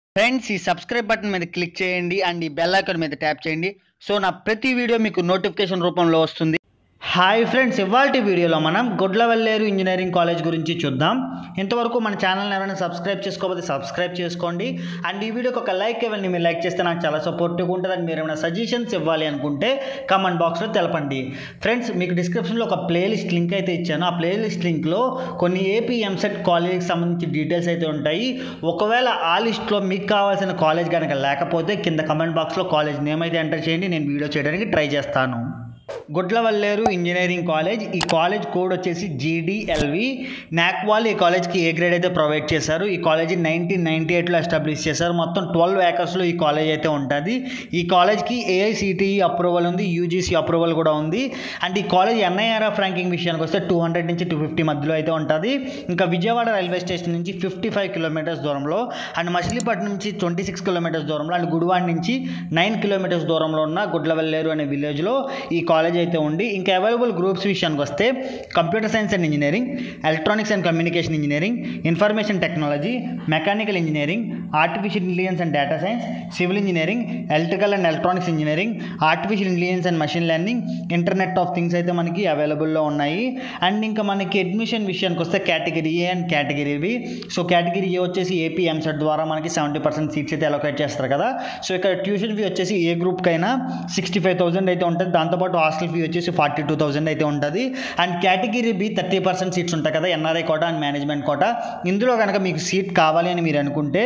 friends ఈ subscribe button మీద click చేయండి అండ్ ఈ బెల్ ఐకాన్ మీద ట్యాప్ చేయండి సో నా ప్రతి వీడియో మీకు నోటిఫికేషన్ రూపంలో వస్తుంది హాయ్ ఫ్రెండ్స్ ఇవాళ వీడియోలో మనం గుడ్లవల్లేరు ఇంజనీరింగ్ కాలేజ్ గురించి చూద్దాం ఇంతవరకు మన ఛానల్ని ఎవరైనా సబ్స్క్రైబ్ చేసుకోకపోతే సబ్స్క్రైబ్ చేసుకోండి అండ్ ఈ వీడియోకి ఒక లైక్ ఇవ్వండి మీరు లైక్ చేస్తే నాకు చాలా సపోర్టివ్గా ఉంటుంది అండ్ మీరు ఏమైనా సజెషన్స్ ఇవ్వాలి అనుకుంటే కామెంట్ బాక్స్లో తెలపండి ఫ్రెండ్స్ మీకు డిస్క్రిప్షన్లో ఒక ప్లేలిస్ట్ లింక్ అయితే ఇచ్చాను ఆ ప్లేలిస్ట్ లింక్లో కొన్ని ఏపీ ఎంసెట్ కాలేజ్కి సంబంధించి డీటెయిల్స్ అయితే ఉంటాయి ఒకవేళ ఆ లిస్ట్లో మీకు కావాల్సిన కాలేజ్ కనుక లేకపోతే కింద కమెంట్ బాక్స్లో కాలేజ్ నేమ్ అయితే ఎంటర్ చేయండి నేను వీడియో చేయడానికి ట్రై చేస్తాను గుడ్లవల్లేరు ఇంజనీరింగ్ కాలేజ్ ఈ కాలేజ్ కోడ్ వచ్చేసి జీడిఎల్వి నాక్ వాళ్ళు ఈ కాలేజ్కి ఏ గ్రేడ్ అయితే ప్రొవైడ్ చేశారు ఈ కాలేజ్ నైన్టీన్ నైన్టీ ఎయిట్లో ఎస్టాబ్లిష్ చేశారు మొత్తం ట్వెల్వ్ ఏకర్స్లో ఈ కాలేజ్ అయితే ఉంటుంది ఈ కాలేజ్కి ఏఐసిటిఈ అప్రూవల్ ఉంది యూజీసీ అప్రూవల్ కూడా ఉంది అండ్ ఈ కాలేజ్ ఎన్ఐఆర్ఎఫ్ ర్యాంకింగ్ విషయానికి వస్తే టూ హండ్రెడ్ నుంచి టూ ఫిఫ్టీ మధ్యలో అయితే ఉంటుంది ఇంకా విజయవాడ రైల్వే స్టేషన్ నుంచి ఫిఫ్టీ ఫైవ్ కిలోమీటర్స్ దూరంలో అండ్ మచిలీపట్నం నుంచి ట్వంటీ సిక్స్ కిలోమీటర్స్ దూరంలో అండ్ గుడివాడ నుంచి నైన్ కిలోమీటర్స్ దూరంలో ఉన్న గుడ్లవల్లేరు అనే విలేజ్లో ఈ కాలేజ్ అయితే ఉంది ఇంకా అవైలబుల్ గ్రూప్స్ విషయానికి వస్తే computer science and engineering electronics and communication engineering information technology mechanical engineering artificial intelligence and data science civil engineering electrical and electronics engineering artificial intelligence and machine learning internet of things అయితే మనకి అవైలబుల్లో ఉన్నాయి and ఇంకా మనకి admission విషయానికి వస్తే category A and category B so category A వచ్చేసి AP EAMCET ద్వారా మనకి సెవెంటీ పర్సెంట్ సీట్స్ అయితే అలొకేట్ చేస్తారు కదా సో ఇక్కడ ట్యూషన్ ఫీ వచ్చేసి ఏ గ్రూప్కైనా సిక్స్టీ ఫైవ్ థౌసండ్ అయితే ఉంటుంది దాంతోపాటు హాస్టల్ ఫీ వచ్చేసి ఫార్టీ టూ థౌసండ్ అయితే ఉంటుంది and category B thirty percent seats ఉంటాయి కదా NRI quota and management quota ఇందులో కనుక మీకు సీట్ కావాలి అని మీరు అనుకుంటే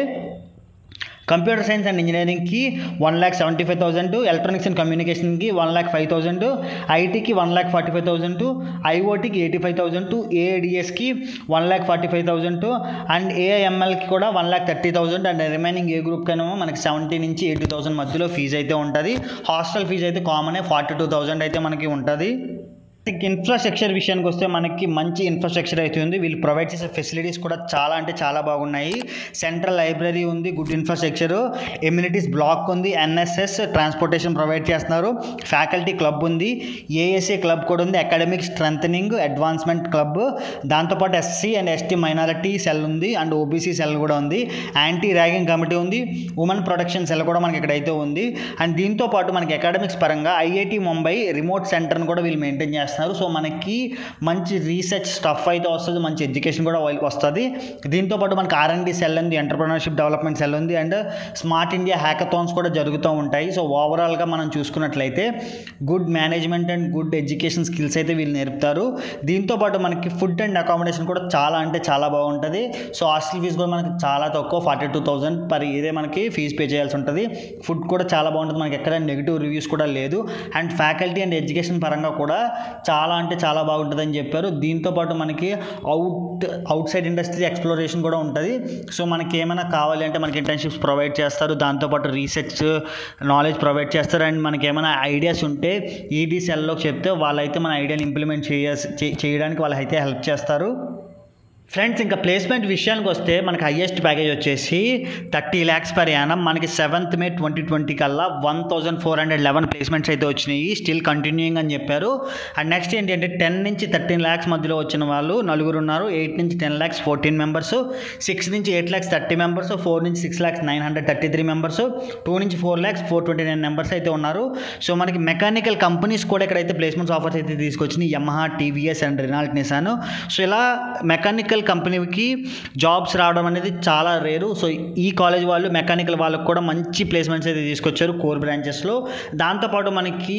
computer science and ఇంజనీరింగ్కి one lakh seventy five thousand electronics and కమ్యూనికేషన్కి వన్ ల్యాక్ ఫైవ్ థౌసండ్ ఐటీకి one lakh forty five thousand ఐఓటీకి ఎయిటీ ఫైవ్ థౌసండ్ ఏఏడిఎస్కి one lakh forty five thousand and ఏఐఎంఎల్కి కూడా one lakh thirty thousand and remaining ఏ గ్రూప్ కైనా మనకి సెవెంటీ నుంచి ఎయిటీ థౌసండ్ మధ్యలో ఫీజు అయితే ఉంటుంది హాస్టల్ ఫీజు అయితే కామనే ఫార్టీ టూ థౌసండ్ అయితే మనకి ఉంటుంది ఇన్ఫ్రాస్ట్రక్చర్ విషయానికి వస్తే మనకి మంచి ఇన్ఫ్రాస్ట్రక్చర్ అయితే ఉంది వీళ్ళు ప్రొవైడ్ చేసే ఫెసిలిటీస్ కూడా చాలా అంటే చాలా బాగున్నాయి సెంట్రల్ లైబ్రరీ ఉంది గుడ్ ఇన్ఫ్రాస్ట్రక్చర్ ఎమ్యూనిటీస్ బ్లాక్ ఉంది ఎన్ఎస్ఎస్ ట్రాన్స్పోర్టేషన్ ప్రొవైడ్ చేస్తున్నారు ఫ్యాకల్టీ క్లబ్ ఉంది ఏఎస్ఏ క్లబ్ కూడా ఉంది అకాడమిక్ స్ట్రెంథనింగ్ అడ్వాన్స్మెంట్ క్లబ్ దాంతోపాటు SC and ST minority cell ఉంది అండ్ ఓబీసీ సెల్ కూడా ఉంది యాంటీ ర్యాగింగ్ కమిటీ ఉంది ఉమెన్ ప్రొటెక్షన్ సెల్ కూడా మనకి ఇక్కడైతే ఉంది అండ్ దీంతో పాటు మనకి అకాడమిక్స్ పరంగా ఐఐటి ముంబై రిమోట్ సెంటర్ని కూడా వీళ్ళు మెయింటైన్ చేస్తున్నారు సో మనకి మంచి రీసెర్చ్ స్టఫ్ అయితే వస్తుంది మంచి ఎడ్యుకేషన్ కూడా వాళ్ళకి వస్తుంది దీంతో పాటు మనకి ఆర్ఎండి సెల్ ఉంది ఎంటర్ప్రినర్షిప్ డెవలప్మెంట్ సెల్ ఉంది అండ్ స్మార్ట్ ఇండియా హ్యాకథాన్స్ కూడా జరుగుతూ ఉంటాయి సో ఓవరాల్గా మనం చూసుకున్నట్లయితే good management and good education skills అయితే వీళ్ళు నేర్పుతారు దీంతో పాటు మనకి ఫుడ్ అండ్ అకామిడేషన్ కూడా చాలా అంటే చాలా బాగుంటుంది సో హాస్టల్ ఫీజు కూడా మనకి చాలా తక్కువ ఫార్టీ టూ థౌసండ్ పర్ ఇదే మనకి ఫీజు పే చేయాల్సి ఉంటుంది ఫుడ్ కూడా చాలా బాగుంటుంది మనకి ఎక్కడ నెగిటివ్ రివ్యూస్ కూడా లేదు అండ్ ఫ్యాకల్టీ అండ్ ఎడ్యుకేషన్ పరంగా కూడా చాలా అంటే చాలా బాగుంటుందని చెప్పారు దీంతో పాటు మనకి out outside industry exploration కూడా ఉంటుంది సో మనకి ఏమైనా కావాలి అంటే మనకి ఇంటర్న్షిప్స్ ప్రొవైడ్ చేస్తారు దాంతోపాటు రీసెర్చ్ నాలెడ్జ్ ప్రొవైడ్ చేస్తారు అండ్ మనకి ఏమైనా ఐడియాస్ ఉంటే ఈడీ సెల్లో చెప్తే వాళ్ళైతే మన ఐడియాని ఇంప్లిమెంట్ చేయ చేయడానికి వాళ్ళైతే హెల్ప్ చేస్తారు ఫ్రెండ్స్ ఇంకా ప్లేస్మెంట్ విషయానికి వస్తే మనకి హయ్యెస్ట్ ప్యాకేజ్ వచ్చేసి థర్టీ ల్యాక్స్ పర్ యానం మనకి సెవెంత్ మే ట్వంటీ ట్వంటీ కల్లా one thousand four hundred eleven placements అయితే వచ్చినాయి స్టిల్ కంటిన్యూయింగ్ అని చెప్పారు అండ్ నెక్స్ట్ ఏంటంటే టెన్ నుంచి థర్టీన్ ల్యాక్స్ మధ్యలో వచ్చిన వాళ్ళు నలుగురు ఉన్నారు ఎయిట్ నుంచి ten lakhs fourteen members six నుంచి eight lakhs thirty members four నుంచి six lakhs nine hundred thirty three members two నుంచి four lakhs four twenty nine members అయితే ఉన్నారు సో మనకి మెకానికల్ కంపెనీస్ కూడా ఇక్కడైతే ప్లేస్మెంట్స్ ఆఫర్స్ అయితే తీసుకొచ్చినాయి Yamaha TVS and Renault Nissan so ఇలా మెకానికల్ కంపెనీకి జాబ్స్ రావడం అనేది చాలా రేరు సో ఈ కాలేజ్ వాళ్ళు మెకానికల్ వాళ్ళకి కూడా మంచి ప్లేస్మెంట్స్ అయితే తీసుకొచ్చారు కోర్ బ్రాంచెస్లో దాంతోపాటు మనకి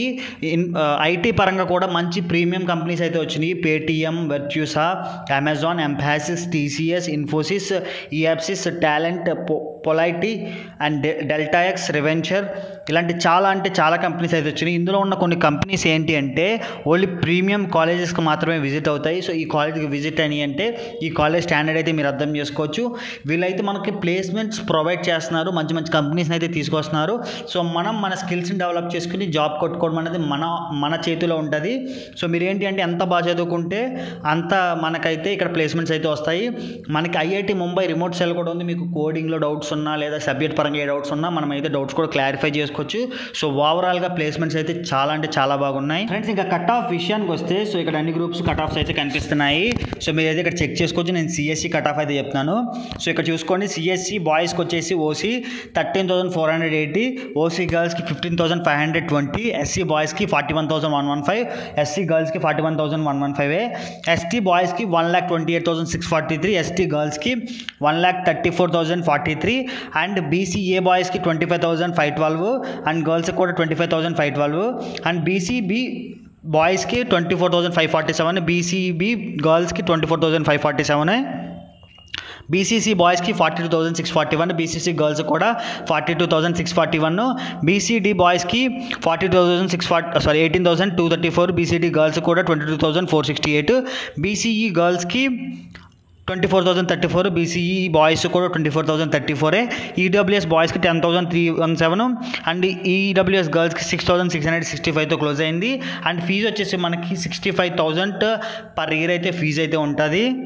ఐటీ పరంగా కూడా మంచి ప్రీమియం కంపెనీస్ అయితే వచ్చినాయి Paytm Virtusa Amazon Mphasis TCS Infosys ఈఎఫ్సిస్ టాలెంట్ పొలైటీ అండ్ డెల్టాఎక్స్ రెవెంచర్ ఇలాంటి చాలా అంటే చాలా కంపెనీస్ అయితే వచ్చినాయి ఇందులో ఉన్న కొన్ని కంపెనీస్ ఏంటి అంటే ఓన్లీ ప్రీమియం కాలేజెస్కి మాత్రమే విజిట్ అవుతాయి సో ఈ కాలేజ్కి విజిట్ అని అంటే ఈ కాలేజ్ స్టాండర్డ్ అయితే మీరు అర్థం చేసుకోవచ్చు వీళ్ళైతే మనకి ప్లేస్మెంట్స్ ప్రొవైడ్ చేస్తున్నారు మంచి మంచి కంపెనీస్ని అయితే తీసుకొస్తున్నారు సో మనం మన స్కిల్స్ని డెవలప్ చేసుకుని జాబ్ కొట్టుకోవడం అనేది మన మన చేతిలో ఉంటుంది సో మీరు ఏంటి అంటే ఎంత బాగా చదువుకుంటే అంత మనకైతే ఇక్కడ ప్లేస్మెంట్స్ అయితే వస్తాయి మనకి ఐఐటి ముంబై రిమోట్ సెల్ కూడా ఉంది మీకు కోడింగ్లో డౌట్స్ ఉన్నా లేదా సబ్జెక్ట్ పరంగా ఏ డౌట్స్ ఉన్నా మనం అయితే డౌట్స్ కూడా క్లారిఫై చేసుకోవచ్చు సో ఓవరాల్గా ప్లేస్మెంట్స్ అయితే చాలా అంటే చాలా బాగున్నాయి ఫ్రెండ్స్ ఇంకా కట్ ఆఫ్ విషయానికి వస్తే సో ఇక్కడ అన్ని గ్రూప్స్ కట్ ఆఫ్స్ అయితే కనిపిస్తున్నాయి సో మీరు అయితే ఇక్కడ చెక్ చేసుకోవచ్చు నేను సిఎస్సి కట్ ఆఫ్ అయితే చెప్తున్నాను సో ఇక్కడ చూసుకోండి సిఎస్సి బాయ్స్కి వచ్చేసి OC thirteen thousand four hundred eighty OC గర్ల్స్కి fifteen thousand five hundred twenty SC బాయ్స్కి forty one thousand one one five SC గర్ల్స్కి forty one thousand one one five ST బాయ్స్కి one lakh twenty eight thousand six forty three ST గర్ల్స్కి one lakh thirty four thousand forty three and BCA బాయ్స్కి twenty five thousand five twelve and గర్ల్స్కి కూడా twenty five thousand five twelve and BCB బాయ్స్కి twenty four thousand five forty seven BCB గర్ల్స్కి twenty four thousand five forty seven BCC బాయ్స్కి forty two thousand six forty one BCC girls కూడా forty two thousand six forty one BCD బాయ్స్కి forty two thousand six forty sorry eighteen thousand two thirty four BCD girls కూడా twenty two thousand four sixty eight BCE గర్ల్స్కి twenty four thousand thirty four BCE boys కూడా twenty four thousand thirty ఫోరే EWS బాయ్స్కి ten thousand three one seven and EWS గర్ల్స్కి six thousand six hundred sixty ఫైవ్తో close అయింది and fees వచ్చేసి మనకి sixty five thousand per year అయితే fees అయితే ఉంటుంది